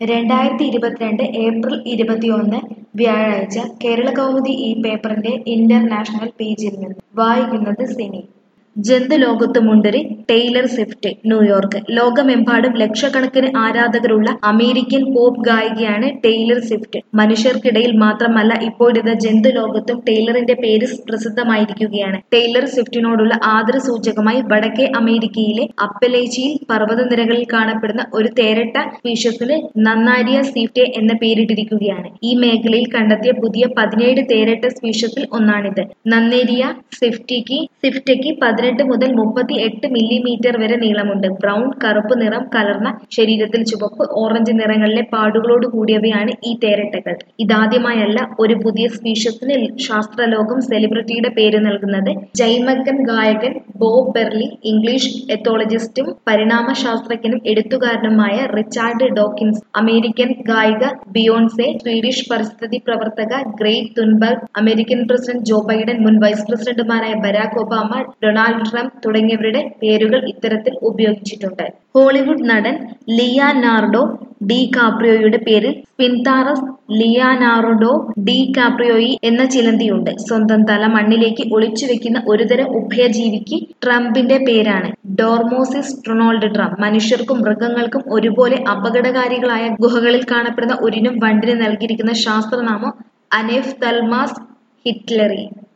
രണ്ടായിരത്തി ഇരുപത്തിരണ്ട് ഏപ്രിൽ ഇരുപത്തിയൊന്ന് വ്യാഴാഴ്ച കേരളകൗമുദി ഈ പേപ്പറിന്റെ ഇന്റർനാഷണൽ പേജിൽ നിന്ന് വായിക്കുന്നത് സിനി ജന്തുലോകത്തുമുണ്ടൊരു ടൈലർ സ്വിഫ്റ്റ് ന്യൂയോർക്ക് ലോകമെമ്പാടും ലക്ഷക്കണക്കിന് ആരാധകരുള്ള അമേരിക്കൻ പോപ്പ് ഗായികയാണ് ടൈലർ സ്വിഫ്റ്റ് മനുഷ്യർക്കിടയിൽ മാത്രമല്ല ഇപ്പോഴിത് ജന്തുലോകത്തും ടൈലറിന്റെ പേര് പ്രസിദ്ധമായിരിക്കുകയാണ് ടൈലർ സ്വിഫ്റ്റിനോടുള്ള ആദരസൂചകമായി വടക്കേ അമേരിക്കയിലെ അപ്പലേച്ചിയിൽ പർവ്വതനിരകളിൽ കാണപ്പെടുന്ന ഒരു തേരട്ട സ്പീഷ്യസിന് നന്നാരിയ സ്വിഫ്റ്റ് എന്ന പേരിട്ടിരിക്കുകയാണ് ഈ മേഖലയിൽ കണ്ടെത്തിയ പുതിയ പതിനേഴ് തേരട്ട സ്പീഷ്യസിൽ ഒന്നാണിത് നന്നേരിയ സ്വിഫ്റ്റിക്ക് സ്വിഫ്റ്റയ്ക്ക് പതിനെട്ട് മുതൽ മുപ്പത്തി എട്ട് മില്ലിമീറ്റർ വരെ നീളമുണ്ട് ബ്രൗൺ കറുപ്പ് നിറം കലർന്ന ശരീരത്തിൽ ചുവപ്പ് ഓറഞ്ച് നിറങ്ങളിലെ പാടുകളോട് കൂടിയവയാണ് ഈ തേരട്ടകൾ ഇതാദ്യമായല്ല ഒരു പുതിയ സ്പീഷ്യസിന് ശാസ്ത്രലോകം സെലിബ്രിറ്റിയുടെ പേര് നൽകുന്നത് ജൈമക്കൻ ഗായകൻ ബോബ് ബെർലി ഇംഗ്ലീഷ് എത്തോളജിസ്റ്റും പരിണാമ ശാസ്ത്രജ്ഞനും എഴുത്തുകാരനുമായ റിച്ചാർഡ് ഡോക്കിൻസ് അമേരിക്കൻ ഗായിക ബിയോൺസെ സ്വീഡിഷ് പരിസ്ഥിതി പ്രവർത്തക Greta Thunberg American president Joe Biden മുൻ വൈസ് പ്രസിഡന്റുമാരായ ബരാക് ഒബാമ ഡൊണാൾഡ് ട്രംപ് തുടങ്ങിയവരുടെ പേരുകൾ ഇത്തരത്തിൽ ഉപയോഗിച്ചിട്ടുണ്ട് ഹോളിവുഡ് നടൻ ലിയാനാർഡോ ഡി കാപ്രിയോയുടെ പേരിൽ സ്പിൻതാറസ് ലിയാനാർഡോ ഡി കാപ്രിയോയി എന്ന ചിലന്തിയുണ്ട് സ്വന്തം തല മണ്ണിലേക്ക് ഒളിച്ചു വെക്കുന്ന ഒരുതരം ഉഭയജീവിക്ക് ട്രംപിന്റെ പേരാണ് ഡോർമോസിസ് ട്രൊണോൾഡ് ട്രംപ് മനുഷ്യർക്കും മൃഗങ്ങൾക്കും ഒരുപോലെ അപകടകാരികളായ ഗുഹകളിൽ കാണപ്പെടുന്ന ഒരിനം വണ്ടിന് നൽകിയിരിക്കുന്ന ശാസ്ത്രനാമം അനെഫ് തൽമാസ് ഹിറ്റ്ലറി